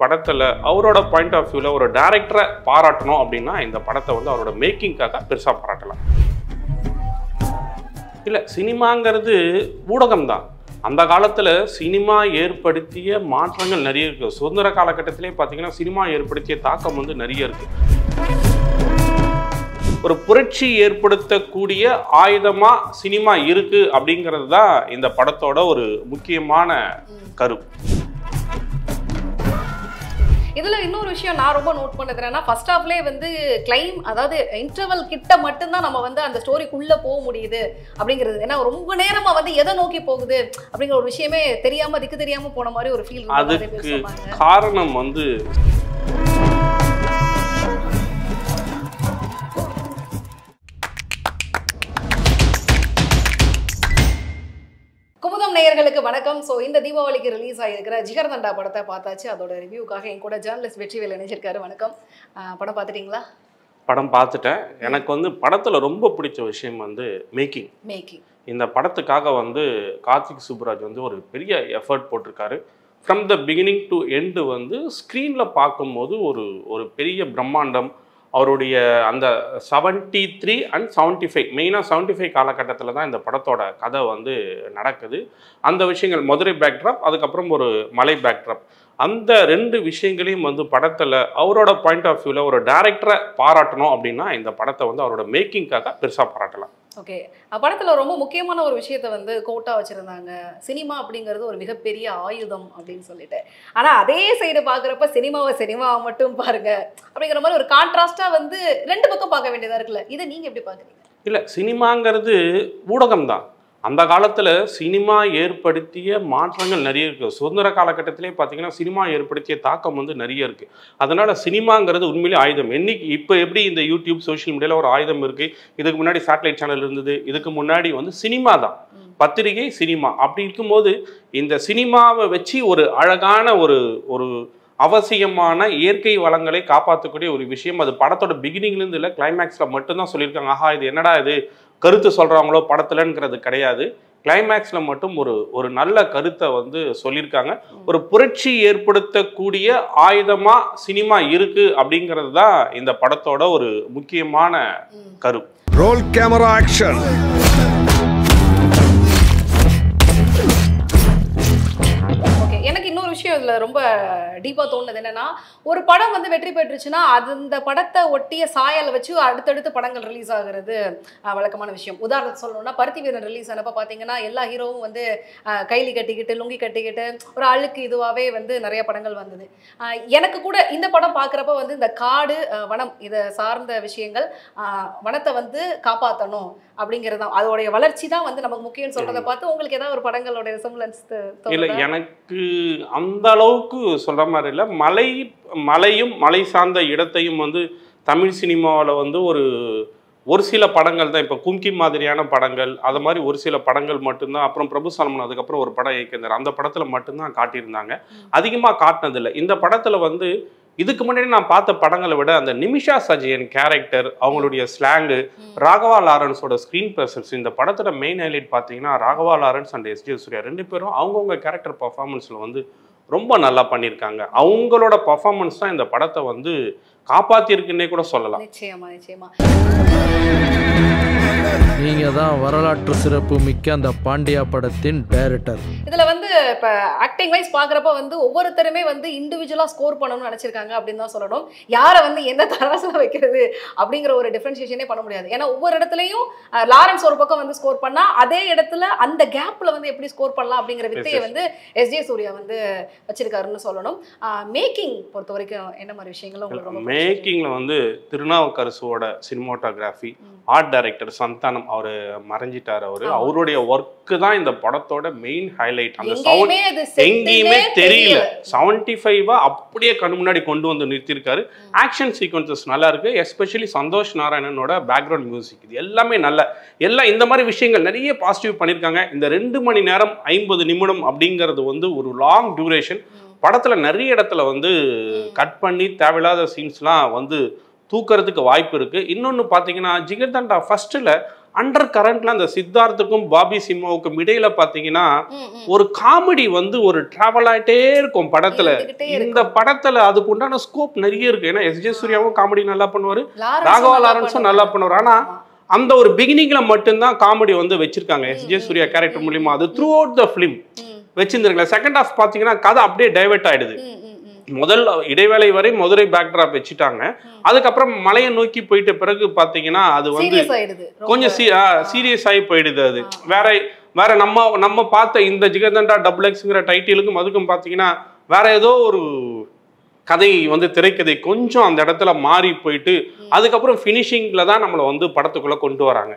படத்தில் அவரோட point of வியூவில் ஒரு டேரக்டரை பாராட்டணும் அப்படின்னா இந்த படத்தை வந்து அவரோட மேக்கிங்காக பெருசாக பாராட்டலாம் இல்லை சினிமாங்கிறது ஊடகம் தான் அந்த காலத்தில் சினிமா ஏற்படுத்திய மாற்றங்கள் நிறைய இருக்குது சுதந்திர காலகட்டத்திலே பார்த்தீங்கன்னா சினிமா ஏற்படுத்திய தாக்கம் வந்து நிறைய இருக்குது ஒரு புரட்சி ஏற்படுத்தக்கூடிய ஆயுதமா சினிமா இருக்கு அப்படிங்கிறது தான் இந்த படத்தோட ஒரு முக்கியமான கரு இதுல இன்னொரு விஷயம் நான் ரொம்ப நோட் பண்ணது என்னன்னா ஃபர்ஸ்ட் ஹாஃப்லேயே வந்து கிளைம் அதாவது இன்டர்வல் கிட்ட மட்டும்தான் நம்ம வந்து அந்த ஸ்டோரிக்குள்ள போக முடியுது அப்படிங்கிறது ஏன்னா ரொம்ப நேரமா வந்து எதை நோக்கி போகுது அப்படிங்கிற ஒரு விஷயமே தெரியாம திக்கு தெரியாம போன மாதிரி ஒரு ஃபீல் அதுக்கு காரணம் வந்து குமுதம் நேயர்களுக்கு வணக்கம் ஸோ இந்த தீபாவளிக்கு ரிலீஸ் ஆகிருக்கிற ஜிகர்தண்டா படத்தை பார்த்தாச்சு அதோட ரிவ்யூக்காக என் கூட ஜேர்னலிஸ்ட் வெற்றிவேல் இணைஞ்சிருக்காரு வணக்கம் ஆஹ் படம் பார்த்துட்டீங்களா படம் பார்த்துட்டேன் எனக்கு வந்து படத்தில் ரொம்ப பிடிச்ச விஷயம் வந்து மேக்கிங் மேக்கிங் இந்த படத்துக்காக வந்து கார்த்திக் சுப்புராஜ் வந்து ஒரு பெரிய எஃபர்ட் போட்டிருக்காரு from the beginning to end வந்து ஸ்க்ரீனில் பார்க்கும்போது ஒரு ஒரு பெரிய பிரம்மாண்டம் அவருடைய அந்த seventy three and seventy five மெயினாக செவன்ட்டி ஃபைவ் காலகட்டத்தில் தான் இந்த படத்தோட கதை வந்து நடக்குது அந்த விஷயங்கள் மதுரை பேக்ட்ராப் அதுக்கப்புறம் ஒரு மலை பேக்ட்ராப் அந்த ரெண்டு விஷயங்களையும் வந்து படத்தில் அவரோட பாயிண்ட் ஆஃப் வியூவில் ஒரு டேரக்டரை பாராட்டணும் அப்படின்னா இந்த படத்தை வந்து அவரோட மேக்கிங்காக பெருசாக பாராட்டலாம் ஓகே படத்துல ரொம்ப முக்கியமான ஒரு விஷயத்த வந்து கோட்டா வச்சிருந்தாங்க சினிமா அப்படிங்கிறது ஒரு மிகப்பெரிய ஆயுதம் அப்படின்னு சொல்லிட்டு ஆனா அதே சைடு பாக்குறப்ப சினிமாவை சினிமாவை மட்டும் பாருங்க அப்படிங்கிற மாதிரி ஒரு கான்ட்ராஸ்டா வந்து ரெண்டு பக்கம் பார்க்க வேண்டியதா இருக்குல்ல இதை நீங்க எப்படி பாக்குறீங்க இல்லை சினிமாங்கிறது ஊடகம் தான் அந்த காலத்தில் சினிமா ஏற்படுத்திய மாற்றங்கள் நிறைய இருக்குது சுதந்திர காலகட்டத்திலே பார்த்தீங்கன்னா சினிமா ஏற்படுத்திய தாக்கம் வந்து நிறைய இருக்குது அதனால் சினிமாங்கிறது உண்மையிலே ஆயுதம் என்னைக்கு இப்போ எப்படி இந்த யூடியூப் சோஷியல் மீடியாவில் ஒரு ஆயுதம் இருக்குது இதுக்கு முன்னாடி சேட்டலைட் சேனல் இருந்தது இதுக்கு முன்னாடி வந்து சினிமா தான் பத்திரிகை சினிமா அப்படி இருக்கும்போது இந்த சினிமாவை வச்சு ஒரு அழகான ஒரு ஒரு அவசியமான இயற்கை வளங்களை காப்பாற்றக்கூடிய ஒரு விஷயம் அது படத்தோட பிகினிங்லேருந்து இல்லை கிளைமேக்ஸில் மட்டும்தான் சொல்லியிருக்காங்க ஆஹா இது என்னடா இது கருத்து சொல்கிறாங்களோ படத்துலங்கிறது கிடையாது கிளைமேக்ஸில் மட்டும் ஒரு ஒரு நல்ல கருத்தை வந்து சொல்லியிருக்காங்க ஒரு புரட்சி ஏற்படுத்தக்கூடிய ஆயுதமா சினிமா இருக்கு அப்படிங்கிறது தான் இந்த படத்தோட ஒரு முக்கியமான கரு ரோல் கேமரா ஆக்ஷன் ஓகே எனக்கு இன்னொரு விஷயம் இதுல ரொம்ப டீப்பா தோணுது என்னன்னா ஒரு படம் வந்து வெற்றி பெற்றுச்சுன்னா அது இந்த படத்தை ஒட்டிய சாயலை வச்சு அடுத்தடுத்து படங்கள் ரிலீஸ் ஆகுறது அஹ், வழக்கமான விஷயம் உதாரணத்துக்கு சொல்லணும்னா பருத்தி வீரன் ரிலீஸ் ஆனப்ப பாத்தீங்கன்னா எல்லா ஹீரோவும் வந்து அஹ், கைலி கட்டிக்கிட்டு லுங்கி கட்டிக்கிட்டு ஒரு அழுக்கு இதுவாகவே வந்து நிறைய படங்கள் வந்தது அஹ், எனக்கு கூட இந்த படம் பார்க்குறப்ப வந்து இந்த காடு அஹ், வனம் இதை சார்ந்த விஷயங்கள் அஹ், வனத்தை வந்து காப்பாற்றணும் அப்படிங்கிறது தான் அதோடைய வளர்ச்சி தான் வந்து நமக்கு முக்கியம்னு சொல்றதை பார்த்து உங்களுக்கு ஏதாவது ஒரு படங்களோட ரிசம்பிளன்ஸ் இல்ல எனக்கு அந்த அளவுக்கு சொல்ற மாதிரி இல்லை மலை மலையும் மலை சார்ந்த இடத்தையும் வந்து தமிழ் சினிமாவில் வந்து ஒரு ஒரு சில படங்கள் தான் இப்போ கும்கி மாதிரியான படங்கள் அது மாதிரி ஒரு சில படங்கள் மட்டும்தான் அப்புறம் பிரபு சலமன் அதுக்கப்புறம் ஒரு படம் இயக்கியிருந்தார் அந்த படத்தில் மட்டும்தான் காட்டியிருந்தாங்க அதிகமாக காட்டினதில்லை இந்த படத்தில் வந்து இதுக்கு முன்னாடி நான் பார்த்த படங்களை விட அந்த நிமிஷா சஜயன் கேரக்டர் அவங்களுடைய ஸ்லாங்கு ராகவா லாரன்ஸோட ஸ்க்ரீன் பிரசன்ஸ் இந்த படத்தோட மெயின் ஹைலைட் பார்த்தீங்கன்னா Raghava Lawrence and S J Suryah ரெண்டு பேரும் அவங்கவுங்க கேரக்டர் பர்ஃபார்மன்ஸில் வந்து ரொம்ப நல்லா பண்ணியிருக்காங்க அவங்களோட பர்ஃபார்மன்ஸ் தான் இந்த படத்தை வந்து காப்பாத்திருக்குன்னே கூட சொல்லலாம் நிச்சயமா நிச்சயமா நீங்க தான் வரலாற்று சிறப்பு மிக்க அந்த பாண்டியா படத்தின் டைரக்டர் இதுல வந்து இப்ப ஆக்டிங் வைஸ் பாக்குறப்ப வந்து ஒவ்வொருத்தருமே வந்து இண்டிவிஜுவலா ஸ்கோர் பண்ணணும்னு நினைச்சிருக்காங்க அப்படின்னு தான் சொல்லணும் யாரை வந்து எந்த தராசுல வைக்கிறது அப்படிங்கிற ஒரு டிஃபரன்சியேஷனே பண்ண முடியாது ஏன்னா ஒவ்வொரு இடத்துலயும் அஹ், லாரன்ஸ் ஒரு பக்கம் வந்து ஸ்கோர் பண்ணா அதே இடத்துல அந்த கேப்ல வந்து எப்படி ஸ்கோர் பண்ணலாம் அப்படிங்கிற வித்தையை yes. வந்து எஸ் ஜே சூர்யா வந்து வச்சிருக்காருன்னு சொல்லணும் மேக்கிங் பொறுத்த வரைக்கும் என்ன மாதிரி விஷயங்களும் உங்களுக்கு ரொம்ப பிடிச்சிருக்கு? மேக்கிங்கில் வந்து திருநாவுக்கரசுவோட சினிமோட்டோகிராஃபி ஆர்ட் டைரக்டர் சந்தானம் அவர் மறைஞ்சிட்டார் அவர் ஆமா. அவருடைய ஒர்க்கு தான் இந்த படத்தோட மெயின் ஹைலைட் அந்த சவுண்ட் எங்கேயுமே அது செத்துனே எங்கேயுமே தெரியல செவன்டி ஃபைவா அப்படியே கண்ணு முன்னாடி கொண்டு வந்து நிறுத்தியிருக்காரு ஆக்ஷன் சீக்வன்சஸ் நல்லா இருக்கு எஸ்பெஷலி சந்தோஷ் நாராயணனோட பேக்ரவுண்ட் மியூசிக் இது எல்லாமே நல்ல எல்லாம் இந்த மாதிரி விஷயங்கள் நிறைய பாசிட்டிவ் பண்ணியிருக்காங்க இந்த ரெண்டு மணி நேரம் ஐம்பது நிமிடம் அப்படிங்கிறது வந்து ஒரு லாங் டியூரேஷன் படத்துல நிறைய இடத்துல வந்து கட் பண்ணி தேவையில்லாத சீன்ஸ்லாம் வந்து தூக்கறதுக்கு வாய்ப்பு இருக்கு இன்னொன்று பார்த்தீங்கன்னா ஜிகர்தண்டா ஃபர்ஸ்ட்டில் அண்டர் கரண்ட்ல அந்த சித்தார்த்துக்கும் பாபி சிம்மாவுக்கும் இடையில பாத்தீங்கன்னா ம், ம். ஒரு காமெடி வந்து ஒரு டிராவல் ஆயிட்டே இருக்கும் படத்துல இருந்துகிட்டே இந்த இருக்கும். படத்துல அதுக்கு உண்டான ஸ்கோப் நிறைய இருக்கு ஏன்னா எஸ் ஜே சூர்யாவும் காமெடி நல்லா பண்ணுவாரு லாரன்ஸும் ராகவா நல்லா லாரன்ஸும் நல்லா பண்ணுவார் ஆனா ஆமா. அந்த ஒரு பிகினிங்ல மட்டும்தான் காமெடி வந்து வச்சிருக்காங்க எஸ் ஜே சூர்யா கேரக்டர் மூலியமா அது த்ரூ அவுட் த ஃபிலிம் ம், வச்சிருந்திருக்கலாம் செகண்ட் ஹாஃப் பாத்தீங்கன்னா கதை அப்படியே டைவர்ட் ஆயிடுது ம், ம், ம். முதல் இடைவேளை வரை மதுரை பேக்ட்ராப் வச்சுட்டாங்க அதுக்கப்புறம் மலையை நோக்கி போயிட்ட பிறகு பாத்தீங்கன்னா அது வந்து சீரியஸ் ஆயிடுது ரொம்ப. கொஞ்சம் சீரியஸ் ஆகி போயிடுது அது வேற வேற நம்ம நம்ம பார்த்த இந்த ஜிகதண்டா டபுள் எக்ஸ்ங்கிற டைட்டிலுக்கும் அதுக்கும் பார்த்தீங்கன்னா வேற ஏதோ ஒரு கதை வந்து திரைக்கதை கொஞ்சம் அந்த இடத்துல மாறி போயிட்டு அதுக்கப்புறம் ஃபினிஷிங்ல தான் நம்மளை வந்து படத்துக்குள்ள கொண்டு வராங்க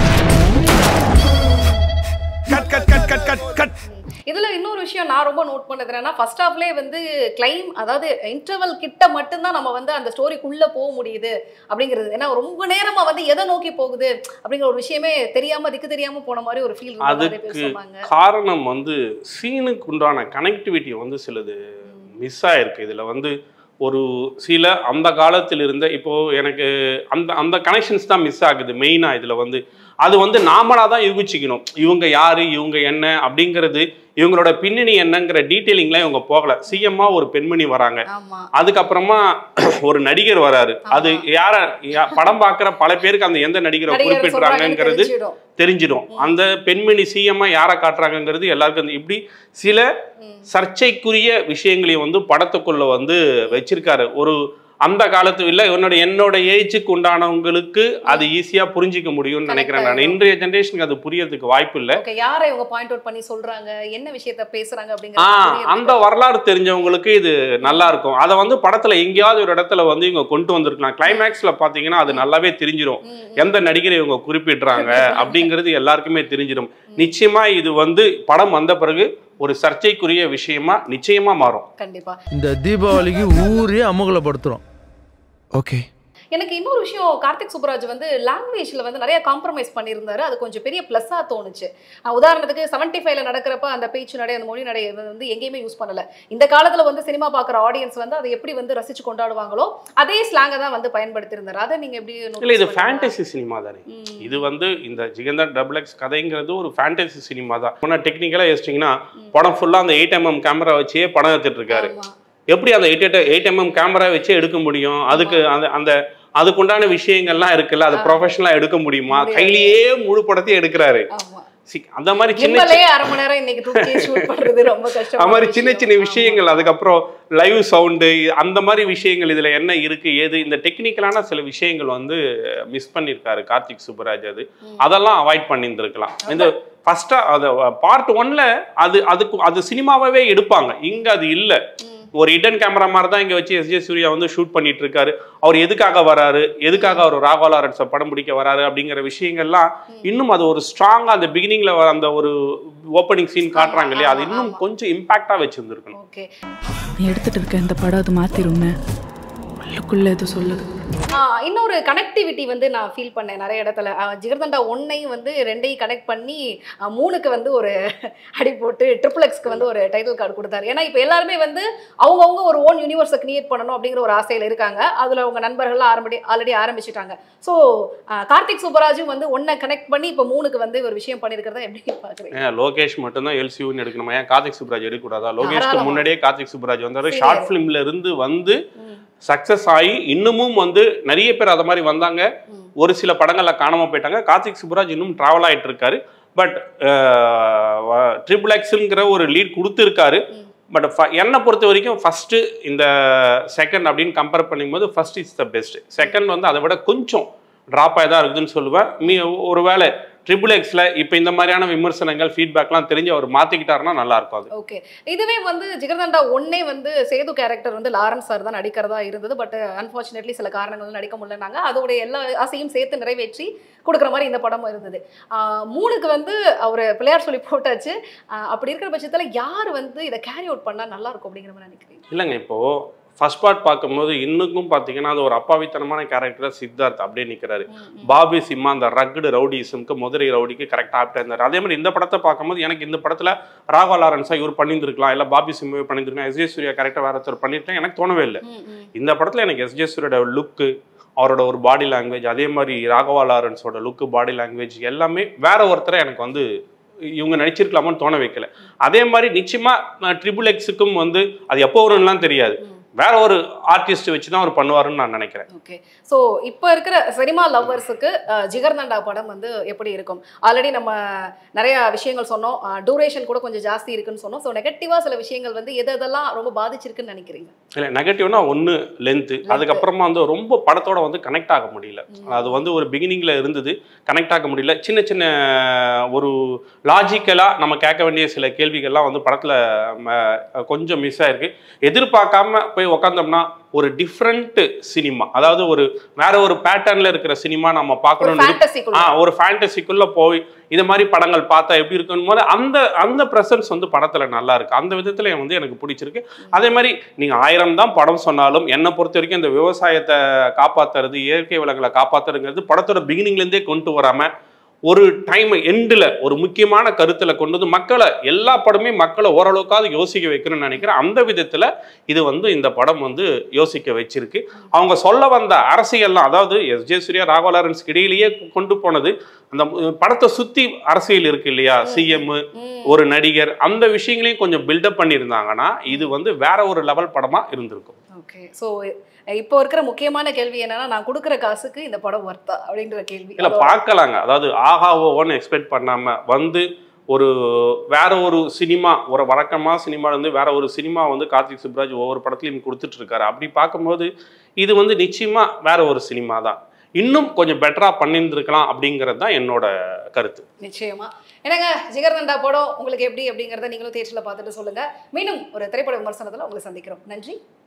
Cut, cut, cut, cut, cut, cut. இதுல இன்னொரு விஷயம் நான் ரொம்ப நோட் பண்ணது என்னன்னா ஃபர்ஸ்ட் ஹாஃப்லேயே வந்து கிளைம் அதாவது இன்டர்வல் கிட்ட மட்டும்தான் நம்ம வந்து அந்த ஸ்டோரிக்குள்ள போக முடியுது அப்படிங்கிறது ஏன்னா ரொம்ப நேரமா வந்து எதை நோக்கி போகுது அப்படிங்கிற ஒரு விஷயமே தெரியாம திக்கு தெரியாம போன மாதிரி ஒரு ஃபீல் நிறைய பேர் அதுக்கு சொன்னாங்க காரணம் வந்து சீனுக்கு உண்டான கனெக்டிவிட்டி வந்து சிலது மிஸ் ஆயிருக்கு இதுல வந்து ஒரு சில அந்த காலத்தில் இருந்த இப்போ எனக்கு அந்த அந்த கனெக்ஷன்ஸ் தான் மிஸ் ஆகுது மெயினா இதுல வந்து அது வந்து நாமளா தான் யூகிச்சிக்கணும் இவங்க யாரு இவங்க என்ன அப்படிங்கிறது இவங்களோட பின்னணி என்னங்கிற டீட்டெயிலிங்லாம் இவங்க போகல சிஎம்மா ஒரு பெண்மணி வராங்க ஆமா அதுக்கப்புறமா ஒரு நடிகர் வராரு அது யார யா- படம் பார்க்குற பல பேருக்கு அந்த எந்த நடிகரை நடிகர் சொல்றாங்கன்னு குறிப்பிடுறாங்கங்கிறது தெரிஞ்சிடும். தெரிஞ்சிடும் அந்த பெண்மணி சிஎம்மா யாரை காட்டுறாங்கங்கிறது எல்லாருக்கும் அந்த- இப்படி சில சர்ச்சைக்குரிய விஷயங்களையும் வந்து படத்துக்குள்ள வந்து வச்சிருக்காரு ஒரு அந்த காலத்து இல்ல என்னோட என்னோட ஏஜுக்கு உண்டானவங்களுக்கு அது ஈஸியா புரிஞ்சிக்க முடியும்னு நினைக்கிறேன் நான் இன்றைய ஜெனரேஷனுக்கு அது புரியறதுக்கு வாய்ப்பு இல்லை ஓகே யாரை இவங்க பாயிண்ட் அவுட் பண்ணி சொல்றாங்க என்ன விஷயத்த பேசுறாங்க ஆ அப்படிங்கிறது அந்த வரலாறு தெரிஞ்சவங்களுக்கு இது நல்லா இருக்கும் அதை வந்து படத்துல எங்கேயாவது ஒரு இடத்துல வந்து இவங்க கொண்டு வந்திருக்கலாம் கிளைமேக்ஸ்ல பாத்தீங்கன்னா அது நல்லாவே தெரிஞ்சிடும் எந்த நடிகரை இவங்க குறிப்பிடுறாங்க அப்படிங்கிறது எல்லாருக்குமே தெரிஞ்சிடும் நிச்சயமா இது வந்து படம் வந்த பிறகு ஒரு சர்ச்சைக்குரிய விஷயமா நிச்சயமா மாறும் கண்டிப்பா இந்த தீபாவளிக்கு ஊரே அமுகலப்படுத்துறோம் Okay. எனக்கு இன்னொரு விஷயம் கார்த்திக் சுப்ராஜ் வந்து லாங்குவேஜ்ல வந்து நிறைய காம்ப்ரமைஸ் பண்ணியிருந்தாரு அது கொஞ்சம் பெரிய ப்ளஸ்ஸா தோணுச்சு அஹ் உதாரணத்துக்கு செவன்டி ஃபைவ்ல நடக்கிறப்ப அந்த பேச்சு நடை அந்த மொழி நடை வந்து எங்கேயுமே யூஸ் பண்ணல இந்த காலத்துல வந்து சினிமா பார்க்குற ஆடியன்ஸ் வந்து அதை எப்படி வந்து ரசிச்சு கொண்டாடுவாங்களோ அதே ஸ்லாங்கை தான் வந்து பயன்படுத்தியிருந்தாரு அதை நீங்க எப்படி notice இல்ல இது பண்ணீங்களா? ஃபேண்டசி சினிமா தானே ம். இது வந்து இந்த ஜிகந்தர் டபுள் எக்ஸ் கதைங்கிறது ஒரு ஃபேண்டசி சினிமா தான் முன்ன டெக்னிக்கலா யோசிச்சிங்கன்னா படம் ஃபுல்லா அந்த எயிட் எம்எம் கேமரா வச்சே படம் எடுத்துட்டு இருக்காரு ஆமா. எப்படி அந்த எயிட் எயிட் எம்எம் கேமரா வச்சு எடுக்க முடியும் அதுக்கு அந்த அந்த அதுக்குண்டான விஷயங்கள்லாம் இருக்குல்ல அது ப்ரொஃபஷனலா எடுக்க முடியுமா முடியாது. கையிலேயே முழு படத்தையும் எடுக்கிறாரு ஆமா சி- அந்த மாதிரி சின்ன ஜிம்மலே அரை மணி நேரம் இன்னைக்கு தூக்கி ஷூட் பண்றது ரொம்ப கஷ்டம் அது மாதிரி சின்ன சின்ன விஷயங்கள் அதுக்கப்புறம் லைவ் சவுண்டு அந்த மாதிரி விஷயங்கள் இதுல என்ன இருக்கு ஏது இந்த டெக்னிக்கலான சில விஷயங்கள் வந்து மிஸ் பண்ணியிருக்காரு கார்த்திக் சுப்பராஜ் அது அதெல்லாம் அவாய்ட் பண்ணியிருந்திருக்கலாம் இந்த ஃபர்ஸ்டா அது பார்ட் ஒன்ல அது அதுக்கு அது சினிமாவே எடுப்பாங்க இங்க அது இல்ல ஒரு இடன் கேமரா மாதிரி தான் இங்க வச்சு எஸ் ஜே சூர்யா வந்து ஷூட் பண்ணிட்டு இருக்காரு அவர் எதுக்காக வராரு எதுக்காக அவர் ராகவா லாரன்ஸை படம் பிடிக்க வராரு அப்படிங்கிற விஷயங்கள்லாம் இன்னும் அது ஒரு ஸ்ட்ராங்கா அந்த பிகினிங்ல அந்த ஒரு ஓப்பனிங் சீன் காட்டுறாங்க இல்லையா அது இன்னும் கொஞ்சம் இம்பாக்டா வச்சிருந்துருக்கணும் ஓகே நீ எடுத்துட்டு இருக்க இந்த படம் அது மாத்திருமே உள்ளுக்குள்ள எது சொல்லுது ஆஹ் இன்னொரு கனெக்டிவிட்டி வந்து நான் ஃபீல் பண்ணேன் நிறைய இடத்துல ஆஹ் ஜிகர்தண்டா ஒன்னையும் வந்து ரெண்டையும் கனெக்ட் பண்ணி ஆஹ் மூணுக்கு வந்து ஒரு அடி போட்டு ட்ரிபிள் எக்ஸ்க்கு வந்து ஒரு டைட்டில் கார்டு கொடுத்தாரு ஏன்னா இப்போ எல்லாருமே வந்து அவங்கவுங்க ஒரு ஓன் யூனிவர்ஸை கிரியேட் பண்ணணும் அப்படிங்கிற ஒரு ஆசையில் இருக்காங்க அதில் அவங்க நண்பர்கள்லாம் ஆரம்பி ஆல்ரெடி ஆரம்பிச்சிட்டாங்க ஸோ கார்த்திக் சுப்பராஜும் வந்து ஒன்றை கனெக்ட் பண்ணி இப்போ மூணுக்கு வந்து ஒரு விஷயம் பண்ணியிருக்கிறதா எப்படி பார்க்குறீங்க ஏன் லோகேஷ் மட்டும்தான் எல்சியூன்னு எடுக்கணுமா ஏன் கார்த்திக் சுப்ராஜ் எடுக்கக்கூடாதா லோகேஷ்க்கு தாராளமா. முன்னாடியே கார்த்திக் சுப்ராஜ் வந்தாரு சரி. ஷார்ட் ஃபிலிம்ல இருந்து வந்து சக்சஸ் ஆகி இன்னமும் வந்து நிறைய பேர் அத மாதிரி வந்தாங்க ஒரு சில படங்கள்ல காணாம போயிட்டாங்க கார்த்திக் சுப்ராஜ் இன்னும் டிராவல் ஆயிட்டு இருக்காரு பட் ட்ரிபிள் எக்ஸுங்கிற ஒரு லீட் கொடுத்துருக்காரு பட் என்னை பொறுத்த வரைக்கும் ஃபர்ஸ்ட் இந்த செகண்ட் அப்படின்னு கம்பேர் பண்ணும்போது first is the best second வந்து அதை விட கொஞ்சம் ட்ராப் ஆகி தான் இருக்குதுன்னு சொல்லுவேன் மீ ஒருவேளை ட்ரிபிள் எக்ஸில் இப்போ இந்த மாதிரியான விமர்சனங்கள் ஃபீட்பேக்லாம் தெரிஞ்சு அவர் மாற்றிக்கிட்டாருன்னா நல்லா இருக்கும் அது ஓகே இதுவே வந்து ஜிகர்தண்டா ஒன்னே வந்து சேது கேரக்டர் வந்து லாரன்ஸ் சார் தான் நடிக்கிறதா இருந்தது பட் அன்ஃபார்ச்சுனேட்லி சில காரணங்கள் நடிக்க முடியலனாங்க அதோடைய எல்லா ஆசையும் சேர்த்து நிறைவேற்றி கொடுக்குற மாதிரி இந்த படமும் இருந்தது ஆஹ் மூணுக்கு வந்து அவர் பிள்ளையார் சொல்லி போட்டாச்சு ஆஹ் அப்படி இருக்கிற பட்சத்தில் யார் வந்து இதை கேரி அவுட் பண்ணால் நல்லா இருக்கும் அப்படிங்கிற மாதிரி நினைக்கிறீங்க இல்லைங்க இப்போ ஃபர்ஸ்ட் பார்ட் பார்க்கும்போது இன்னுக்கும் பார்த்தீங்கன்னா அது ஒரு அப்பாவித்தனமான கேரக்டர் சித்தார்த் அப்படியே நிற்கிறாரு பாபி சிம்மா அந்த ரக்குடு ரவுடிசம்க்கு மதுரை ரவுடிக்கு கரெக்டாக ஆப்டாக இருந்தார் அதே மாதிரி இந்த படத்தை பார்க்கும்போது எனக்கு இந்த படத்தில் ராகவா லாரன்ஸா இவர் பண்ணியிருந்திருக்கலாம் இல்லை பாபி சிம்மாவே பண்ணியிருந்திருக்கலாம் எஸ் ஜே சூர்யா கேரக்டர் வேற ஒருத்தர் பண்ணியிருக்கேன் எனக்கு தோணவே இல்லை இந்த படத்தில் எனக்கு எஸ் ஜே சூர்யோட லுக்கு அவரோட ஒரு பாடி லாங்குவேஜ் அதே மாதிரி ராகவா லாரன்ஸோட லுக்கு பாடி லாங்குவேஜ் எல்லாமே வேற ஒருத்தரை எனக்கு வந்து இவங்க நடிச்சிருக்கலாமான்னு தோண வைக்கல அதே மாதிரி நிச்சயமா ட்ரிபிள் எக்ஸுக்கும் வந்து அது எப்போ வரும்லாம் தெரியாது வேற ஒரு ஆர்டிஸ்ட் வச்சு தான் அவர் பண்ணுவாருன்னு நான் நினைக்கிறேன் ஓகே ஸோ இப்போ இருக்கிற சினிமா லவ்வர்ஸுக்கு ஜிகர்தண்டா படம் வந்து எப்படி இருக்கும் ஆல்ரெடி நம்ம நிறைய விஷயங்கள் சொன்னோம் டூரேஷன் கூட கொஞ்சம் ஜாஸ்தி இருக்குன்னு சொன்னோம் ஸோ நெகட்டிவாக சில விஷயங்கள் வந்து எது எதெல்லாம் ரொம்ப பாதிச்சிருக்குன்னு நினைக்கிறீங்க இல்லை நெகட்டிவ்னா ஒன்று லென்த்து அதுக்கப்புறமா வந்து ரொம்ப படத்தோட வந்து கனெக்ட் ஆக முடியல அது வந்து ஒரு பிகினிங்கில் இருந்தது கனெக்ட் ஆக முடியல சின்ன சின்ன ஒரு லாஜிக்கலாக நம்ம கேட்க வேண்டிய சில கேள்விகள்லாம் வந்து படத்தில் கொஞ்சம் மிஸ் ஆயிருக்கு எதிர்பார்க்காம போய் உக்காந்தோம்னா ஒரு டிஃப்ரெண்ட் சினிமா அதாவது ஒரு வேற ஒரு பேட்டர்ன்ல இருக்கிற சினிமா நம்ம ஒரு பார்க்கணும்னு ஃபேண்டசிக்குள்ள ஆ ஒரு ஃபேண்டசிக்குள்ள போய் இது மாதிரி படங்கள் பார்த்தா எப்படி இருக்குன்னு போது அந்த அந்த ப்ரெசன்ஸ் வந்து படத்துல நல்லா இருக்கு அந்த விதத்துல வந்து எனக்கு பிடிச்சிருக்கு அதே மாதிரி நீங்க ஆயிரம் தான் படம் சொன்னாலும் என்னை பொறுத்த வரைக்கும் இந்த விவசாயத்தை காப்பாத்துறது இயற்கை வளங்களை காப்பாத்துறதுங்கிறது படத்தோட பிகினிங்ல இருந்தே கொண்டு வராம ஒரு டைம் எண்டில் ஒரு முக்கியமான கருத்துல கொண்டு வந்து மக்களை எல்லா படமே மக்களை ஓரளவுக்காவது யோசிக்க வைக்கணும்னு நினைக்கிறேன் அந்த விதத்துல இது வந்து இந்த படம் வந்து யோசிக்க வச்சிருக்கு அவங்க சொல்ல வந்த அரசியல்லாம் அதாவது எஸ் ஜே சூர்யா ராகவா லாரன்ஸ்க்கு இடையிலேயே கொண்டு போனது அந்த படத்தை சுத்தி அரசியல் இருக்கு இல்லையா சிஎம் ஒரு நடிகர் அந்த விஷயங்களையும் கொஞ்சம் பில்டப் பண்ணியிருந்தாங்கன்னா இது வந்து வேற ஒரு லெவல் படமா இருந்திருக்கும் ஓகே ஸோ இப்போ இருக்கிற முக்கியமான கேள்வி என்னன்னா நான் கொடுக்குற காசுக்கு இந்த படம் ஒர்த்தா அப்படின்ற கேள்வி இல்ல பார்க்கலாங்க அதாவது ஆஹா ஓன்னு எக்ஸ்பெக்ட் பண்ணாம வந்து ஒரு வேற ஒரு சினிமா ஒரு வழக்கமாக சினிமால இருந்து வேற ஒரு சினிமா வந்து கார்த்திக் சுப்ராஜ் ஒவ்வொரு படத்துலையும் கொடுத்துட்டு இருக்காரு அப்படி பார்க்கும்போது இது வந்து நிச்சயமா வேற ஒரு சினிமா தான் இன்னும் கொஞ்சம் பெட்டரா பண்ணியிருந்திருக்கலாம் அப்படிங்கிறது தான் என்னோட கருத்து நிச்சயமா என்னங்க ஜிகர்தண்டா படம் உங்களுக்கு எப்படி அப்படிங்கிறத நீங்களும் தேட்டரில் பார்த்துட்டு சொல்லுங்க மீண்டும் ஒரு திரைப்பட விமர்சனத்தில் உங்களை சந்திக்கிறோம் நன்றி